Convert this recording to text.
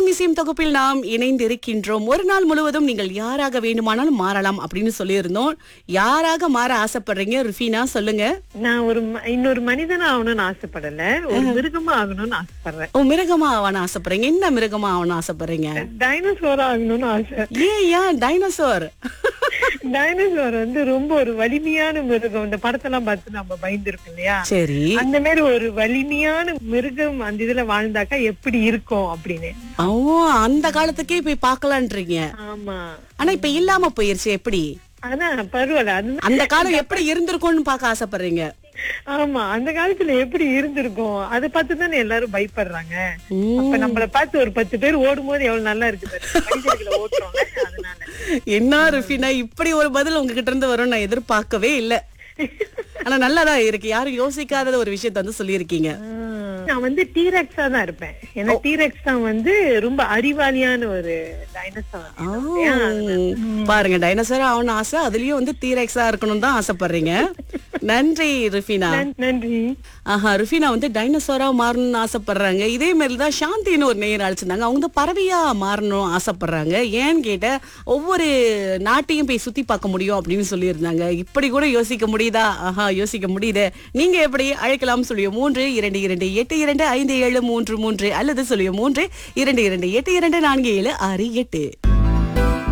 இன்னிசையும் தொகுப்பில் நாம் இணைந்திருக்கின்றோம் ஒரு நாள் முழுவதும் நீங்கள் யாராக வேண்டுமானாலும் மாறலாம் அப்படின்னு சொல்லியிருந்தோம் யாராக மாற ஆசைப்படுறீங்க ருஃபீனா சொல்லுங்க நான் ஒரு ம- இன்னொரு மனிதனா ஆகணும்னு ஆசைப்படல ஒரு மிருகமா ஆகணும்னு ஆசைப்படுறேன் ஓ மிருகமா ஆவன ஆசைப்படுறீங்க என்ன மிருகமா ஆவன ஆசைப்படுறீங்க டைனோசோரா ஆகணும்னு ஆசை ஏன் ஏன் டைனோசர் டைனோசோர் வந்து ரொம்ப ஒரு வலிமையான மிருகம் இந்த படத்தெல்லாம் பார்த்து நம்ம பயந்துருக்கோம் இல்லையா சரி அந்த மாதிரி ஒரு வலிமையான மிருகம் அந்த இதுல வாழ்ந்தாக்கா எப்படி இருக்கும் அப்படின்னு ஓ அந்த காலத்துக்கே போய் பார்க்கலான்றீங்க ஆமா ஆனா இப்ப இல்லாம போயிருச்சு எப்படி ஆனா பரவாயில்ல அது அந்த காலம் எப்படி இருந்திருக்கும்னு பார்க்க ஆசைப்படுறீங்க ஆமா அந்த காலத்துல எப்படி இருந்திருக்கும் அதை பார்த்து தானே எல்லாரும் பயப்படுறாங்க உம். அப்ப நம்மள பார்த்து ஒரு பத்து பேர் ஓடும்போது எவ்வளவு நல்லா இருக்குது மனிதர்களை ஓட்டுறோங்க அதனால என்ன ருஃபினா இப்படி ஒரு பதில் உங்ககிட்ட இருந்து வரும் நான் எதிர்பார்க்கவே இல்ல ஆனா நல்லாதான் இருக்கு யாரும் யோசிக்காத ஒரு விஷயத்த வந்து சொல்லியிருக்கீங்க நான் வந்து டீரெக்ஸா தான் இருப்பேன் ஏன்னா டீரெக்ஸ் தான் வந்து ரொம்ப அறிவாளியான ஒரு டைனோசர் ஆ, பாருங்க டைனோசர் ஆகணும் ஆசை அதுலயும் வந்து தீரெக்ஸா இருக்கணும் தான் ஆசைப்படுறீங்க நன்றி ருஃபினா நன்றி ஆஹா ருஃபினா வந்து டைனோசரா மாறணும்னு ஆசைப்படுறாங்க இதே மாதிரி தான் சாந்தின்னு ஒரு நேயர் அழைச்சிருந்தாங்க அவங்க வந்து பறவையா மாறணும் ஆசைப்படுறாங்க ஏன்னு கேட்ட ஒவ்வொரு நாட்டையும் போய் சுத்தி பார்க்க முடியும் அப்படின்னு சொல்லியிருந்தாங்க இப்படி கூட யோசிக்க முடியுதா ஆஹா யோசிக்க முடியுது நீங்க எப்படி அழைக்கலாம் சொல்லியோ மூன்று இரண்டு இரண்டு எட்டு இரண்டு ஐந்து ஏழு மூன்று மூன்று அல்லது சொல்லியோ மூன்று இரண்டு இரண்டு எட்டு இரண்டு நான்கு ஏழு ஆறு எட்டு